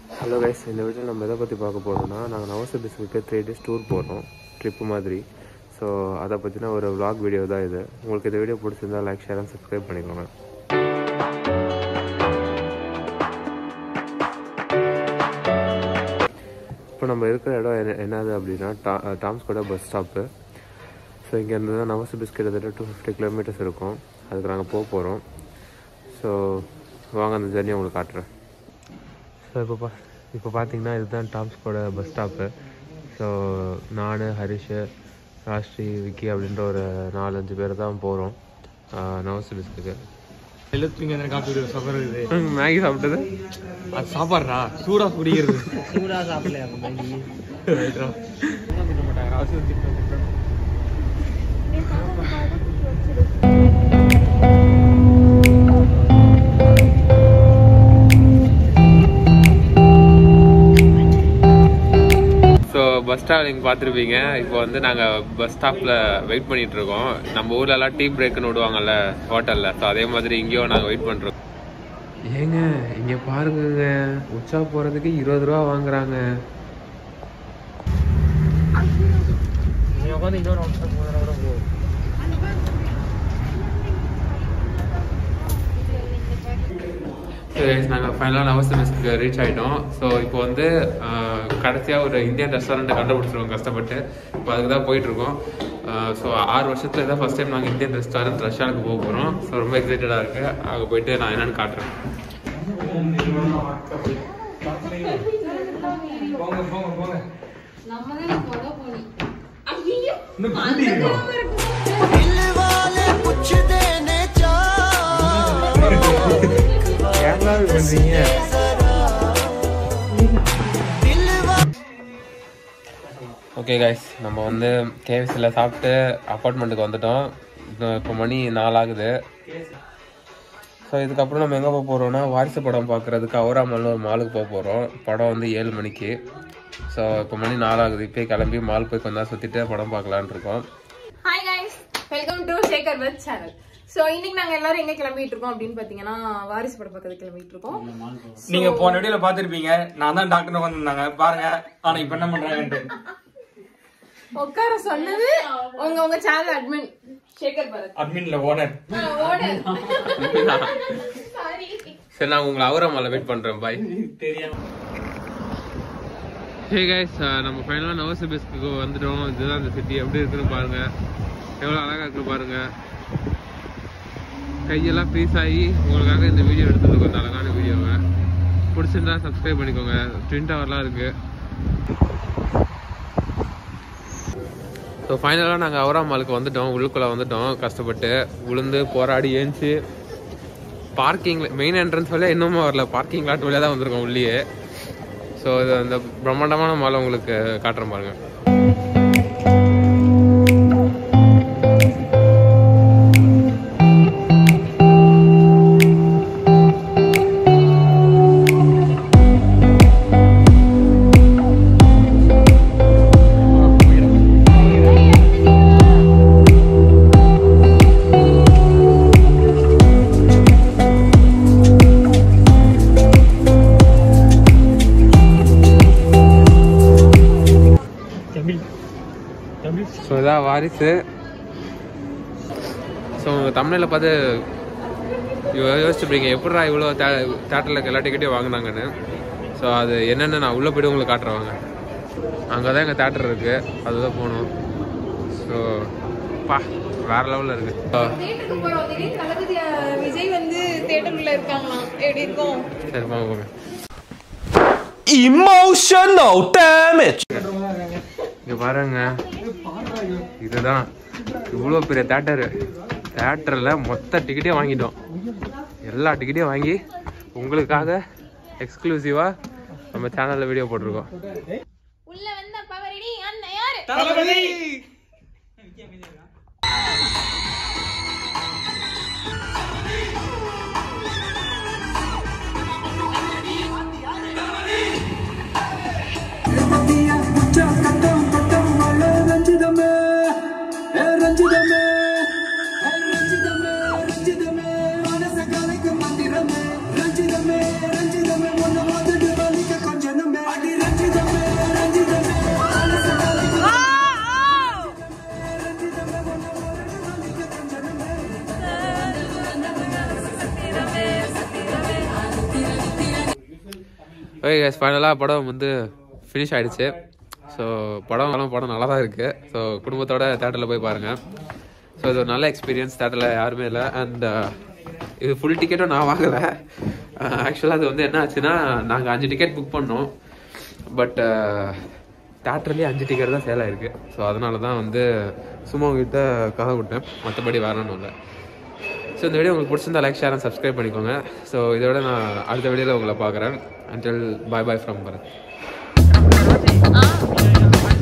Hello guys இந்த வீடியோவில் நம்ம எதை பற்றி பார்க்க போகிறோம்னா நாங்கள் நவசபிஸ்க்கு த்ரீ டேஸ் டூர் போகிறோம் ட்ரிப்பு மாதிரி ஸோ அதை பற்றின ஒரு vlog வீடியோ தான் இது உங்களுக்கு இந்த வீடியோ பிடிச்சிருந்தா லைக் ஷேர் அண்ட் சப்ஸ்கிரைப் பண்ணிக்கோங்க இப்போ நம்ம இருக்கிற இடம் என்ன என்னது அப்படின்னா டா டாம்ஸ்கோட பஸ் ஸ்டாப்பு ஸோ இங்கேருந்து தான் நவசபிஸ் கிட்டத்தட்ட டூ ஃபிஃப்டி கிலோமீட்டர்ஸ் இருக்கும் அதுக்கு நாங்கள் போக போகிறோம் ஸோ வாங்க அந்த ஜர்னி உங்களுக்கு காட்டுறேன் ஸோ இப்போ பா இப்போ பார்த்தீங்கன்னா இதுதான் டாம்ஸ்கோட பஸ் ஸ்டாப்பு ஸோ நான் ஹரிஷ் ராஷ்ட்ரி விக்கி அப்படின்ற ஒரு நாலஞ்சு பேர் தான் போகிறோம் நவசிபிஸ்க்கு எழுத்துங்க எனக்கு காப்பி விடுற சஃபர் இருக்குது மேகி சாப்பிட்டது அது சாப்பாடுறா சூடா குடிக்கிறது சூடா சாப்பிடலையா அப்ப மேகி ரைட்டா திட்ட மாட்டாங்க அவசியம் திட்டம் திட்டம் ஸோ பஸ் ஸ்டாப் நீங்கள் பார்த்துருப்பீங்க இப்போ வந்து நாங்கள் பஸ் ஸ்டாப்பில் வெயிட் பண்ணிட்டு இருக்கோம் நம்ம ஊர்லலாம் டீ பிரேக்குன்னு விடுவாங்கல்ல ஹோட்டலில் ஸோ அதே மாதிரி இங்கேயும் நாங்கள் வெயிட் பண்ணுறோம் ஏங்க இங்கே பாருங்கங்க உச்சா போகிறதுக்கு இருபது ரூபா வாங்குறாங்க நீ உட்காந்து இன்னொரு நிமிஷம் போதும் கூட போ நாங்கள் ஃபைனலாக நவசமிஸ்க்கு ரீச் ஆகிட்டோம் ஸோ இப்போ வந்து கடைசியாக ஒரு இந்தியன் ரெஸ்டாரண்ட்டை கண்டுபிடிச்சிருக்கோம் கஷ்டப்பட்டு இப்போ அதுக்கு தான் போயிட்டுருக்கோம் ஸோ ஆறு வருஷத்தில் தான் ஃபஸ்ட் டைம் நாங்கள் இந்தியன் ரெஸ்டாரண்ட் ரஷ்யாவுக்கு போக போகிறோம் ஸோ ரொம்ப எக்ஸைட்டடாக இருக்குது அங்கே போயிட்டு நான் என்னென்னு காட்டுறேன் போங்க போங்க போங்க இன்னும் கூட்டி இருக்கோம் கேரளா பண்ணுறீங்க ஓகே கைஸ் நம்ம வந்து கேவிசியில் சாப்பிட்டு அப்பார்ட்மெண்ட்டுக்கு வந்துட்டோம் இன்னும் இப்போ மணி நாலாகுது ஸோ இதுக்கப்புறம் நம்ம எங்கே போக போகிறோம்னா வாரிசு படம் பார்க்குறதுக்கு அவராமல்னு ஒரு மாலுக்கு போக போகிறோம் படம் வந்து ஏழு மணிக்கு ஸோ இப்போ மணி நாலாகுது இப்போயே கிளம்பி மால் போய் கொஞ்சம் சுற்றிட்டு படம் பார்க்கலான்னு இருக்கோம் hi guys welcome to Sekar with channel so இன்னைக்கு நாங்க எல்லாரும் எங்க கிளம்பிட்டு இருக்கோம் அப்படின்னு பாத்தீங்கன்னா வாரிசு படம் பக்கத்து கிளம்பிட்டு இருக்கோம் நீங்க போன வீடியோல பாத்திருப்பீங்க நான் தான் டாக்டர் வந்திருந்தாங்க பாருங்க ஆனா இப்ப என்ன பண்றாங்கன்ட்டு உட்கார சொன்னது உங்க உங்க சேனல் அட்மின் சேகர் பரத் அட்மின்ல ஓனர் ஓனர் சாரி சரி நான் உங்களை அவராமல்ல வெயிட் பண்ணுறேன் பாய் தெரியும் ஹே கைஸ் நம்ம ஃபைனலாக நவசபிஸ்க்கு வந்துட்டோம் இதுதான் இந்த சிட்டி எப்படி இருக்குன்னு பாருங்க எவ்வளோ அழகாக இருக்குன்னு பாருங்க கையெல்லாம் ஃப்ரீஸ் ஆகி உங்களுக்காக இந்த வீடியோ எடுத்துருக்கோம் இந்த அழகான வீடியோவை பிடிச்சிருந்தா சப்ஸ்கிரைப் பண்ணிக்கோங்க ட்வின் டவர்லாம் இருக்கு ஸோ ஃபைனலாக நாங்கள் அவரா மாலுக்கு வந்துட்டோம் உள்ளுக்குள்ளே வந்துட்டோம் கஷ்டப்பட்டு உளுந்து போராடி ஏஞ்சி பார்க்கிங் மெயின் என்ட்ரன்ஸ் வழியாக இன்னுமே வரல பார்க்கிங் லாட் வழியாக தான் வந்திருக்கோம் உள்ளேயே ஸோ இது அந்த பிரம்மாண்டமான மாலை உங்களுக்கு காட்டுறேன் பாருங்க தமிழ் தமிழ் ஸோ இதான் வாரிசு ஸோ உங்கள் தமிழில் பார்த்து யோ- யோசிச்சுப்பீங்க எப்படிடா இவ்வளோ தே தேட்டரில் எல்லா டிக்கெட்டையும் வாங்கினாங்கன்னு ஸோ அது என்னென்னு நான் உள்ளே போய்ட்டு உங்களுக்கு காட்டுறேன் வாங்க அங்கே தான் எங்கள் தேட்டர் இருக்குது அதுதான் போகணும் ஸோ பா வேறு லெவலில் இருக்குது தியேட்டருக்கு போறோம் திடீர்னு தளபதி அஹ், விஜய் வந்து தியேட்டருக்குள்ள இருக்காங்களாம் எப்படி இருக்கும் சரி போங்க போங்க Emotional damage. இங்க பாருங்க இதுதான் இவ்வளோ பெரிய தேட்டரு தேட்டரில் மொத்த டிக்கெட்டையும் வாங்கிட்டோம் எல்லா டிக்கெட்டையும் வாங்கி உங்களுக்காக எக்ஸ்க்ளூசிவாக நம்ம சேனலில் வீடியோ போட்டிருக்கோம் உள்ள வந்த பவரடி அண்ணன் யாரு தளபதி ரஞ்சிதமே ரஞ்சிதமே ரஞ்சிதமே ரஞ்சிதமே மனச கலைக்கும் மந்திரமே ரஞ்சிதமே ரஞ்சிதமே ஒன்ன வந்துட்டு வலிக்க கொஞ்சம் ஓகே கேஸ் ஃபைனலாக படம் வந்து ஃபினிஷ் ஆயிடுச்சு ஸோ படம் படம் படம் நல்லா தான் இருக்குது ஸோ குடும்பத்தோட தேட்டரில் போய் பாருங்கள் ஸோ இது ஒரு நல்ல எக்ஸ்பீரியன்ஸ் தேட்டரில் யாருமே இல்லை அண்ட் இது ஃபுல் டிக்கெட்டும் நான் வாங்கலை ஆக்சுவலாக அது வந்து என்ன ஆச்சுன்னா நாங்கள் அஞ்சு டிக்கெட் புக் பண்ணோம் பட் தேட்டர்லேயே அஞ்சு டிக்கெட் தான் சேல் ஆயிருக்கு ஸோ அதனால தான் வந்து சும்மா உங்ககிட்ட கதை விட்டேன் மற்றபடி வேற ஒன்றும் இல்லை ஸோ இந்த வீடியோ உங்களுக்கு பிடிச்சிருந்தா லைக் ஷேர் அண்ட் சப்ஸ்கிரைப் பண்ணிக்கோங்க ஸோ இதோட நான் அடுத்த வீடியோவில் உங்களை பார்க்குறேன் until bye bye from Bharath ah